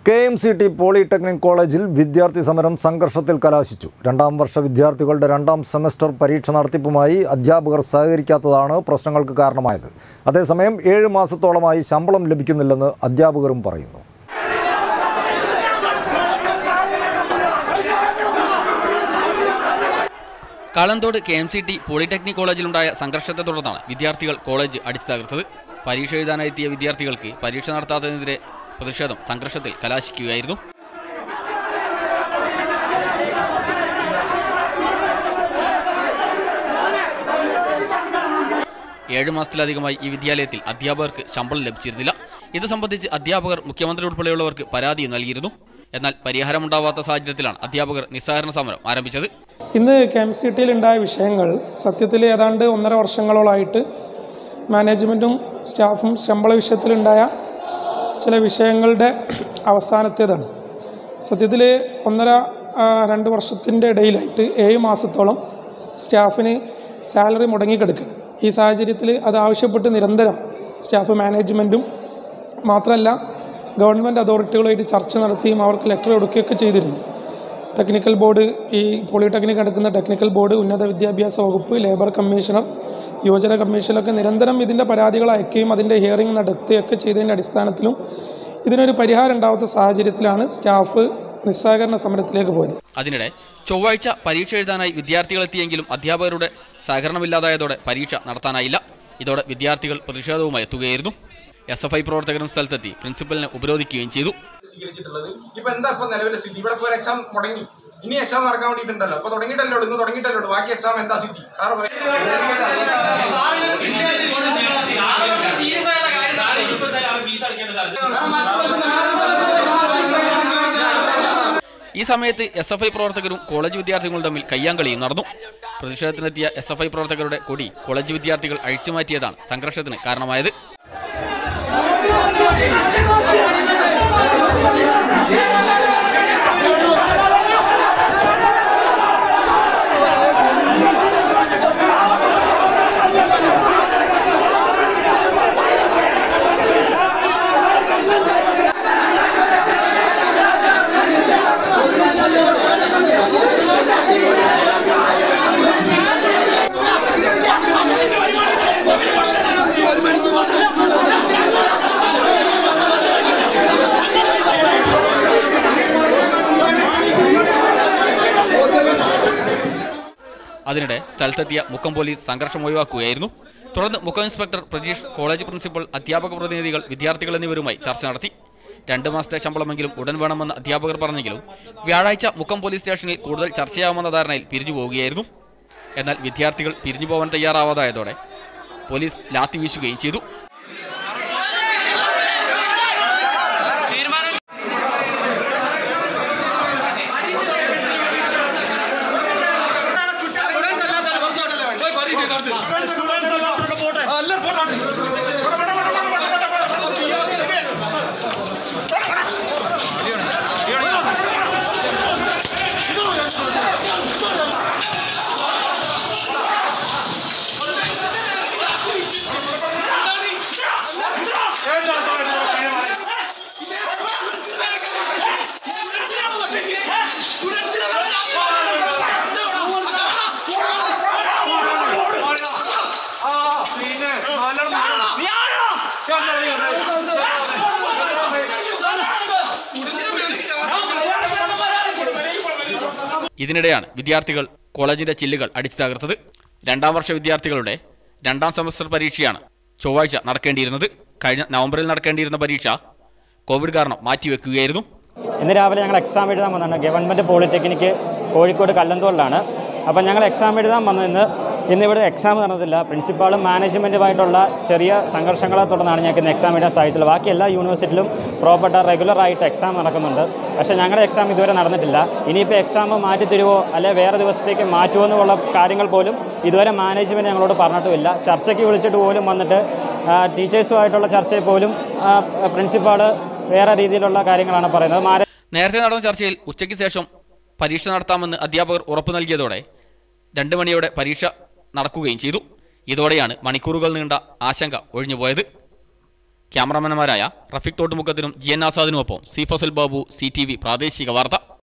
K M C T polytechnic കോളേജിൽ വിദ്യാർത്ഥി സമരം സംഘർഷത്തിൽ കലാശിച്ചു രണ്ടാം വർഷ വിദ്യാർത്ഥികളുടെ രണ്ടാം സെമസ്റ്റർ പരീക്ഷ നടത്തിപ്പുമായി അധ്യാപകർ സഹകരിക്കാത്തതാണ് പ്രശ്നങ്ങൾക്ക് കാരണമായത് അതേസമയം ഏഴ് മാസത്തോളമായി ശമ്പളം ലഭിക്കുന്നില്ലെന്ന് അധ്യാപകരും പറയുന്നു Kalanthode K M C T polytechnic കോളേജിലുണ്ടായ സംഘർഷത്തെ തുടർന്നാണ് വിദ്യാർത്ഥികൾ കോളേജ് അടിച്ചു തകർത്തത് പരീക്ഷ എഴുതാനെത്തിയ വിദ്യാർത്ഥികൾക്ക് പരീക്ഷ നടത്താത്തതിനെതിരെ പ്രതിഷേധം സംഘർഷത്തിൽ കലാശിക്കുകയായിരുന്നു ഏഴ് മാസത്തിലധികമായി ഈ വിദ്യാലയത്തിൽ അധ്യാപകർക്ക് ശമ്പളം ലഭിച്ചിരുന്നില്ല ഇത് സംബന്ധിച്ച് അധ്യാപകർ മുഖ്യമന്ത്രി ഉൾപ്പെടെയുള്ളവർക്ക് പരാതിയും നൽകിയിരുന്നു എന്നാൽ പരിഹാരമുണ്ടാവാത്ത സാഹചര്യത്തിലാണ് അധ്യാപകർ നിസ്സഹകരണ സമരം ആരംഭിച്ചത് ഇന്ന് കെ എം സി ടിയിലുണ്ടായ വിഷയങ്ങൾ സത്യത്തിൽ ഏതാണ്ട് ഒന്നര വർഷങ്ങളോളായിട്ട് മാനേജ്മെൻറ്റും സ്റ്റാഫും ശമ്പള വിഷയത്തിലുണ്ടായ ചില വിഷയങ്ങളുടെ അവസാനത്തേതാണ് സത്യത്തിൽ ഒന്നര ആ, രണ്ട് വർഷത്തിൻ്റെ ഇടയിലായിട്ട് ഏഴ് മാസത്തോളം സ്റ്റാഫിന് സാലറി മുടങ്ങിക്കിടക്കുകയാണ് ഈ സാഹചര്യത്തിൽ അത് ആവശ്യപ്പെട്ട് നിരന്തരം സ്റ്റാഫ് മാനേജ്മെൻറ്റും മാത്രമല്ല ഗവൺമെൻറ് അതോറിറ്റികളുമായിട്ട് ചർച്ച നടത്തിയും അവർക്ക് ലെറ്റർ കൊടുക്കുകയൊക്കെ ചെയ്തിരുന്നു ടെക്നിക്കൽ ബോർഡ് ഈ പോളിടെക്നിക് നടക്കുന്ന ടെക്നിക്കൽ ബോർഡ് ഉന്നത വിദ്യാഭ്യാസ വകുപ്പ് ലേബർ കമ്മീഷണർ യുവജന കമ്മീഷനൊക്കെ നിരന്തരം ഇതിൻ്റെ പരാതികൾ അയക്കുകയും അതിൻ്റെ ഹിയറിംഗ് നടത്തുകയൊക്കെ ചെയ്തതിൻ്റെ അടിസ്ഥാനത്തിലും ഇതിനൊരു പരിഹാരം ഉണ്ടാവാത്ത സാഹചര്യത്തിലാണ് സ്റ്റാഫ് നിസ്സഹകരണ സമരത്തിലേക്ക് പോയത് അതിനിടെ ചൊവ്വാഴ്ച പരീക്ഷ എഴുതാനായി വിദ്യാർത്ഥികളെത്തിയെങ്കിലും അധ്യാപകരുടെ സഹകരണമില്ലാതായതോടെ പരീക്ഷ നടത്താനായില്ല ഇതോടെ വിദ്യാർത്ഥികൾ പ്രതിഷേധവുമായി എത്തുകയായിരുന്നു എസ് എഫ് ഐ പ്രവർത്തകരും സ്ഥലത്തെത്തി പ്രിൻസിപ്പലിനെ ഉപരോധിക്കുകയും ചെയ്തു സ്വീകരിച്ചിട്ടുള്ളത് ഇപ്പൊ എന്താ ഇപ്പൊ നിലവിലെ സ്ഥിതി ഇവിടെ ഇപ്പോൾ എക്സാം മുടങ്ങി ഇനി എക്സാം നടക്കാൻ വേണ്ടിയിട്ടുണ്ടല്ലോ അപ്പൊ തുടങ്ങിയിട്ടല്ലോ ഉള്ളൂ. ഇന്ന് തുടങ്ങിയിട്ടല്ലോ ഉള്ളൂ. ബാക്കി എക്സാം എന്താ സ്ഥിതി സാറ് പറയും ഈ സമയത്ത് എസ് എഫ് ഐ പ്രവർത്തകരും കോളേജ് വിദ്യാർത്ഥികളും തമ്മിൽ കയ്യാങ്കളിയും നടന്നു പ്രതിഷേധത്തിനെത്തിയ എസ് എഫ് ഐ പ്രവർത്തകരുടെ കൊടി കോളേജ് വിദ്യാർത്ഥികൾ അഴിച്ചുമാറ്റിയതാണ് സംഘർഷത്തിന് കാരണമായത് അതിനിടെ സ്ഥലത്തെത്തിയ മുക്കം പോലീസ് സംഘർഷം ഒഴിവാക്കുകയായിരുന്നു തുടർന്ന് Mukkam inspector Prajeesh college principal അധ്യാപക പ്രതിനിധികൾ വിദ്യാർത്ഥികൾ എന്നിവരുമായി ചർച്ച നടത്തി രണ്ട് മാസത്തെ ശമ്പളമെങ്കിലും ഉടൻ വേണമെന്ന് അധ്യാപകർ പറഞ്ഞെങ്കിലും വ്യാഴാഴ്ച മുക്കം പോലീസ് സ്റ്റേഷനിൽ കൂടുതൽ ചർച്ചയാവുമെന്ന ധാരണയിൽ പിരിഞ്ഞു പോവുകയായിരുന്നു എന്നാൽ വിദ്യാർത്ഥികൾ പിരിഞ്ഞു പോകാൻ തയ്യാറാവാതായതോടെ പോലീസ് ലാത്തി വീശുകയും ചെയ്തു ഇതിനിടെയാണ് വിദ്യാർത്ഥികൾ കോളേജിന്റെ ചില്ലുകൾ അടിച്ചു തകർത്തത് രണ്ടാം വർഷ വിദ്യാർത്ഥികളുടെ രണ്ടാം സെമസ്റ്റർ പരീക്ഷയാണ് ചൊവ്വാഴ്ച നടക്കേണ്ടിയിരുന്നത് കഴിഞ്ഞ നവംബറിൽ നടക്കേണ്ടിയിരുന്ന പരീക്ഷ കോവിഡ് കാരണം മാറ്റിവെക്കുകയായിരുന്നു ഇന്ന് രാവിലെ ഞങ്ങൾ എക്സാം എഴുതാൻ വന്നതാണ് ഗവൺമെൻറ് പോളിടെക്നിക്ക് കോഴിക്കോട് കല്ലന്തോളിലാണ് അപ്പോൾ ഞങ്ങൾ എക്സാം എഴുതാൻ വന്നു ഇന്ന് ഇന്നിവിടെ എക്സാം നടന്നിട്ടില്ല പ്രിൻസിപ്പാളും മാനേജ്മെൻറ്റുമായിട്ടുള്ള ചെറിയ സംഘർഷങ്ങളെ തുടർന്നാണ് ഞങ്ങൾക്ക് ഇന്ന് എക്സാം എഴുതാൻ സാധിച്ചുള്ളത് ബാക്കി എല്ലാ യൂണിവേഴ്സിറ്റിയിലും പ്രോപ്പർട്ട റെഗുലറായിട്ട് എക്സാം നടക്കുന്നുണ്ട് പക്ഷേ ഞങ്ങളുടെ എക്സാം ഇതുവരെ നടന്നിട്ടില്ല ഇനിയിപ്പോൾ എക്സാം മാറ്റി തരുമോ അല്ലെ വേറെ ദിവസത്തേക്ക് മാറ്റുമോ എന്നുള്ള കാര്യങ്ങൾ പോലും ഇതുവരെ മാനേജ്മെൻറ്റ് ഞങ്ങളോട് പറഞ്ഞിട്ടുമില്ല ചർച്ചയ്ക്ക് വിളിച്ചിട്ട് പോലും വന്നിട്ട് ആ, ടീച്ചേഴ്സുമായിട്ടുള്ള ചർച്ചയിൽ പോലും പ്രിൻസിപ്പാൾ വേറെ രീതിയിലുള്ള കാര്യങ്ങളാണ് പറയുന്നത് മാനേ നേരത്തെ നടന്ന ചർച്ചയിൽ ഉച്ചയ്ക്ക് ശേഷം പരീക്ഷ നടത്താമെന്ന് അധ്യാപകർ ഉറപ്പു നൽകിയതോടെ രണ്ട് മണിയോടെ പരീക്ഷ നടക്കുകയും ചെയ്തു ഇതോടെയാണ് മണിക്കൂറുകൾ നീണ്ട ആശങ്ക ഒഴിഞ്ഞുപോയത് ക്യാമറാമാൻമാരായ റഫീഖ് തോട്ടുമുക്കത്തിനും ജി എൻ ആസാദിനുമൊപ്പം C Fazal Babu C T V പ്രാദേശിക വാർത്ത